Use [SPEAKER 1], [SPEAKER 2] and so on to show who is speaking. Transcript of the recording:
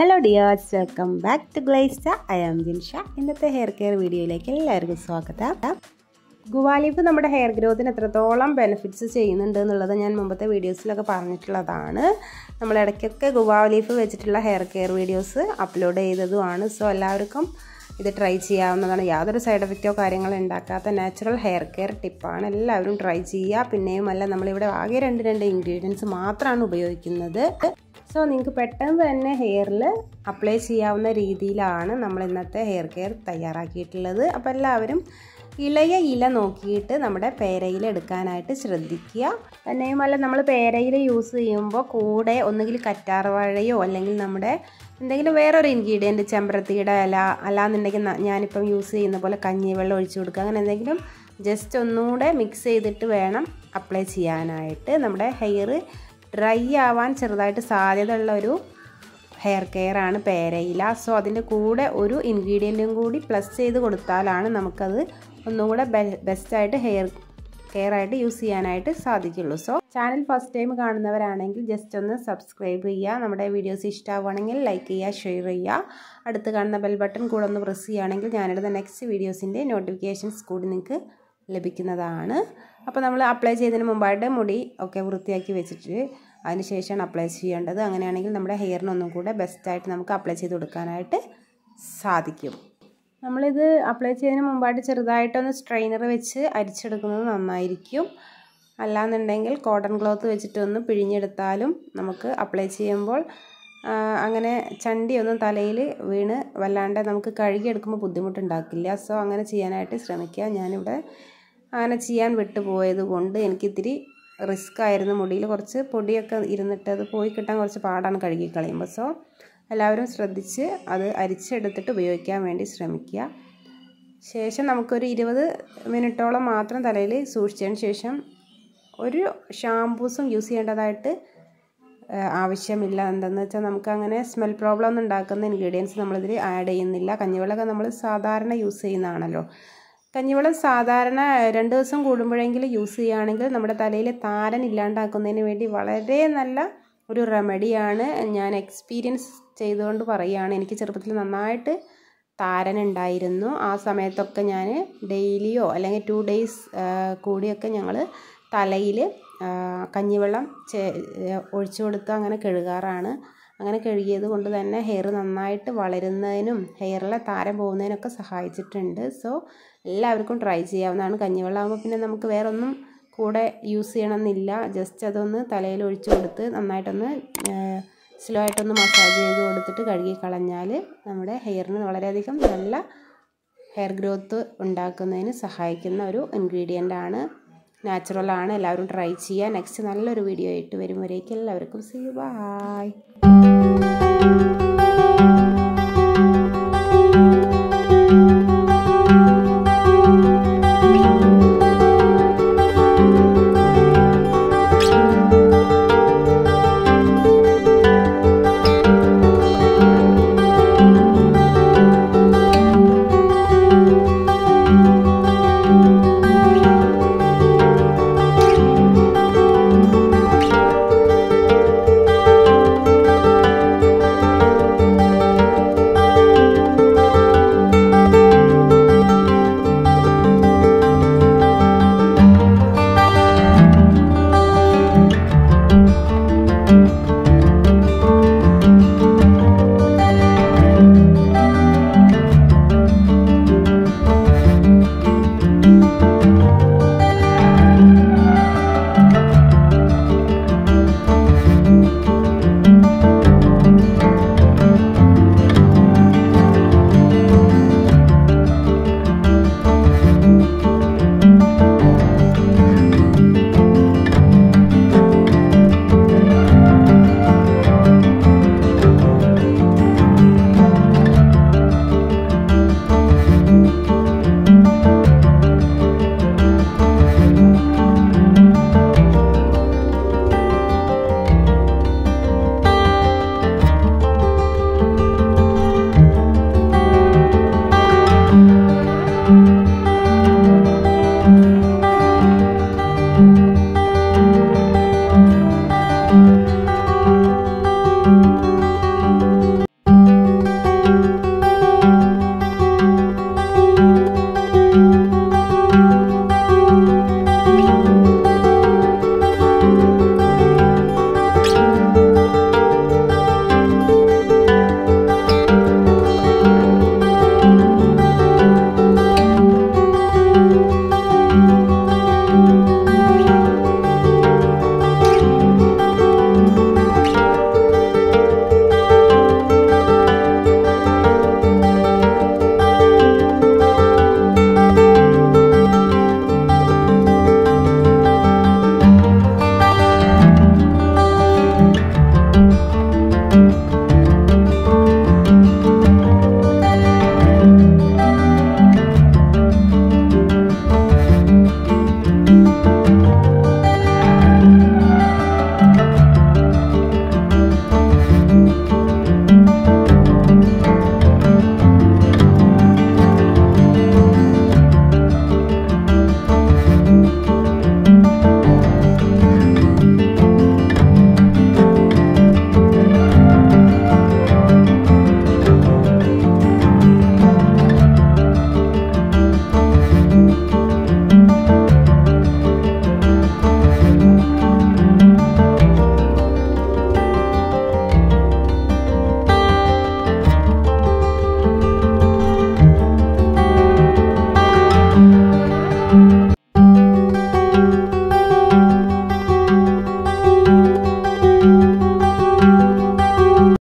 [SPEAKER 1] hello dears welcome back to Glysta I am Jinsha ഇന്നത്തെ hair care വീഡിയോയിലേക്ക് എല്ലാവർക്കും സ്വാഗതം ഗുവാലിഫ് നമ്മുടെ ഹെയർ ഗ്രോത്തിന് എത്രത്തോളം ബെനിഫിറ്റ്സ് ചെയ്യുന്നുണ്ട് എന്നുള്ളത് ഞാൻ മുമ്പത്തെ വീഡിയോസിലൊക്കെ പറഞ്ഞിട്ടുള്ളതാണ് നമ്മൾ ഇടയ്ക്കൊക്കെ ഗുവാലിഫ് വെച്ചിട്ടുള്ള ഹെയർ കെയർ വീഡിയോസ് അപ്ലോഡ് ചെയ്തതുമാണ് സോ എല്ലാവർക്കും ഇത് ട്രൈ ചെയ്യാവുന്നതാണ് യാതൊരു സൈഡ് എഫക്റ്റോ കാര്യങ്ങളോ ഉണ്ടാക്കാത്ത നാച്ചുറൽ ഹെയർ കെയർ ടിപ്പാണ് എല്ലാവരും ട്രൈ ചെയ്യുക പിന്നെയുമല്ല നമ്മളിവിടെ ആകെ രണ്ട് രണ്ട് ഇൻഗ്രീഡിയൻസ് മാത്രമാണ് ഉപയോഗിക്കുന്നത് സോ നിങ്ങൾക്ക് പെട്ടെന്ന് തന്നെ ഹെയറിൽ അപ്ലൈ ചെയ്യാവുന്ന രീതിയിലാണ് നമ്മൾ ഇന്നത്തെ ഹെയർ കെയർ തയ്യാറാക്കിയിട്ടുള്ളത് അപ്പോൾ എല്ലാവരും ഇളയ ഇല നോക്കിയിട്ട് നമ്മുടെ പേരയില എടുക്കാനായിട്ട് ശ്രദ്ധിക്കുക തന്നെയുമല്ല നമ്മൾ പേരയില യൂസ് ചെയ്യുമ്പോൾ കൂടെ ഒന്നുകിൽ കറ്റാർവാഴയോ അല്ലെങ്കിൽ നമ്മുടെ എന്തെങ്കിലും വേറൊരു ഇൻഗ്രീഡിയൻറ്റ് ചെമ്പരത്തിയുടെ ഇല അല്ലാന്നുണ്ടെങ്കിൽ ഞാനിപ്പം യൂസ് ചെയ്യുന്ന പോലെ കഞ്ഞിവെള്ളം ഒഴിച്ചു കൊടുക്കുക അങ്ങനെ എന്തെങ്കിലും ജസ്റ്റ് ഒന്നുകൂടെ മിക്സ് ചെയ്തിട്ട് വേണം അപ്ലൈ ചെയ്യാനായിട്ട് നമ്മുടെ ഹെയർ ഡ്രൈ ആവാൻ ചെറുതായിട്ട് സാധ്യതയുള്ള ഒരു ഹെയർ കെയർ ആണ് പേരയില സോ അതിൻ്റെ കൂടെ ഒരു ഇൻഗ്രീഡിയൻറ്റും കൂടി പ്ലസ് ചെയ്ത് കൊടുത്താലാണ് നമുക്കത് ഒന്നും കൂടെ ബെസ്റ്റായിട്ട് ഹെയർ കെയർ ആയിട്ട് യൂസ് ചെയ്യാനായിട്ട് സാധിക്കുള്ളൂ സോ ചാനൽ ഫസ്റ്റ് ടൈം കാണുന്നവരാണെങ്കിൽ ജസ്റ്റ് ഒന്ന് സബ്സ്ക്രൈബ് ചെയ്യുക നമ്മുടെ വീഡിയോസ് ഇഷ്ടമാവുകയാണെങ്കിൽ ലൈക്ക് ചെയ്യുക ഷെയർ ചെയ്യുക അടുത്ത് കാണുന്ന ബെൽ ബട്ടൺ കൂടെ ഒന്ന് പ്രസ് ചെയ്യുകയാണെങ്കിൽ ഞാനിടുന്ന നെക്സ്റ്റ് വീഡിയോസിൻ്റെ നോട്ടിഫിക്കേഷൻസ് കൂടി നിങ്ങൾക്ക് ലഭിക്കുന്നതാണ് അപ്പോൾ നമ്മൾ അപ്ലൈ ചെയ്തതിന് മുമ്പായിട്ട് മുടി ഒക്കെ വൃത്തിയാക്കി വെച്ചിട്ട് അതിന് ശേഷമാണ് അപ്ലൈ ചെയ്യേണ്ടത് അങ്ങനെയാണെങ്കിൽ നമ്മുടെ ഹെയറിനൊന്നും കൂടെ ബെസ്റ്റായിട്ട് നമുക്ക് അപ്ലൈ ചെയ്ത് കൊടുക്കാനായിട്ട് സാധിക്കും നമ്മളിത് അപ്ലൈ ചെയ്തതിന് മുമ്പായിട്ട് ചെറുതായിട്ടൊന്ന് സ്ട്രെയിനർ വെച്ച് അരിച്ചെടുക്കുന്നത് നന്നായിരിക്കും അല്ലാന്നുണ്ടെങ്കിൽ കോട്ടൺ ക്ലോത്ത് വെച്ചിട്ടൊന്ന് പിഴിഞ്ഞെടുത്താലും നമുക്ക് അപ്ലൈ ചെയ്യുമ്പോൾ അങ്ങനെ ചണ്ടിയൊന്നും തലയിൽ വീണ് വല്ലാണ്ട് നമുക്ക് കഴുകിയെടുക്കുമ്പോൾ ബുദ്ധിമുട്ടുണ്ടാക്കില്ല സോ അങ്ങനെ ചെയ്യാനായിട്ട് ശ്രമിക്കുക ഞാനിവിടെ അങ്ങനെ ചെയ്യാൻ വിട്ടുപോയത് കൊണ്ട് എനിക്കിത്തിരി റിസ്ക് ആയിരുന്നു മുടിയിൽ കുറച്ച് പൊടിയൊക്കെ ഇരുന്നിട്ട് അത് പോയി കിട്ടാൻ കുറച്ച് പാടാണ് കഴുകി കളയുമ്പോൾ സോ എല്ലാവരും ശ്രദ്ധിച്ച് അത് അരിച്ചെടുത്തിട്ട് ഉപയോഗിക്കാൻ വേണ്ടി ശ്രമിക്കുക ശേഷം നമുക്കൊരു ഇരുപത് മിനിറ്റോളം മാത്രം തലയിൽ സൂക്ഷിച്ചതിന് ശേഷം ഒരു ഷാംപൂസും യൂസ് ചെയ്യേണ്ടതായിട്ട് ആവശ്യമില്ല എന്തെന്ന് വെച്ചാൽ നമുക്ക് അങ്ങനെ സ്മെൽ പ്രോബ്ലം ഒന്നും ഉണ്ടാക്കുന്ന ഇൻഗ്രീഡിയൻസ് നമ്മളിതിൽ ആഡ് ചെയ്യുന്നില്ല കഞ്ഞിവെള്ളമൊക്കെ നമ്മൾ സാധാരണ യൂസ് ചെയ്യുന്നതാണല്ലോ കഞ്ഞിവെള്ളം സാധാരണ രണ്ട് ദിവസം കൂടുമ്പോഴെങ്കിലും യൂസ് ചെയ്യുകയാണെങ്കിൽ നമ്മുടെ തലയിൽ താരൻ ഇല്ലാണ്ടാക്കുന്നതിന് വേണ്ടി വളരെ നല്ല ഒരു റെമഡിയാണ് ഞാൻ എക്സ്പീരിയൻസ് ചെയ്തുകൊണ്ട് പറയുകയാണ് എനിക്ക് ചെറുപ്പത്തിൽ നന്നായിട്ട് താരൻ ഉണ്ടായിരുന്നു ആ സമയത്തൊക്കെ ഞാൻ ഡെയിലിയോ അല്ലെങ്കിൽ ടു ഡേയ്സ് കൂടിയൊക്കെ ഞങ്ങൾ തലയിൽ കഞ്ഞിവെള്ളം ഒഴിച്ചു കൊടുത്ത് അങ്ങനെ കഴുകാറാണ് അങ്ങനെ കഴുകിയത് കൊണ്ട് തന്നെ ഹെയർ നന്നായിട്ട് വളരുന്നതിനും ഹെയറിലെ താരം പോകുന്നതിനൊക്കെ സഹായിച്ചിട്ടുണ്ട് സോ എല്ലാവർക്കും ട്രൈ ചെയ്യാവുന്നതാണ് കഞ്ഞിവെള്ളം ആകുമ്പോൾ പിന്നെ നമുക്ക് വേറെ ഒന്നും കൂടെ യൂസ് ചെയ്യണമെന്നില്ല ജസ്റ്റ് അതൊന്ന് തലയിൽ ഒഴിച്ചു കൊടുത്ത് നന്നായിട്ടൊന്ന് സ്ലോ ആയിട്ടൊന്ന് മസാജ് ചെയ്ത് കൊടുത്തിട്ട് കഴുകി കളഞ്ഞാൽ നമ്മുടെ ഹെയറിന് വളരെയധികം നല്ല ഹെയർ ഗ്രോത്ത് ഉണ്ടാക്കുന്നതിന് സഹായിക്കുന്ന ഒരു ഇൻഗ്രീഡിയൻ്റ് ആണ് നാച്ചുറലാണ് എല്ലാവരും ട്രൈ ചെയ്യുക നെക്സ്റ്റ് നല്ലൊരു വീഡിയോ ആയിട്ട് വരുമ്പോഴേക്കും എല്ലാവർക്കും സി ബൈ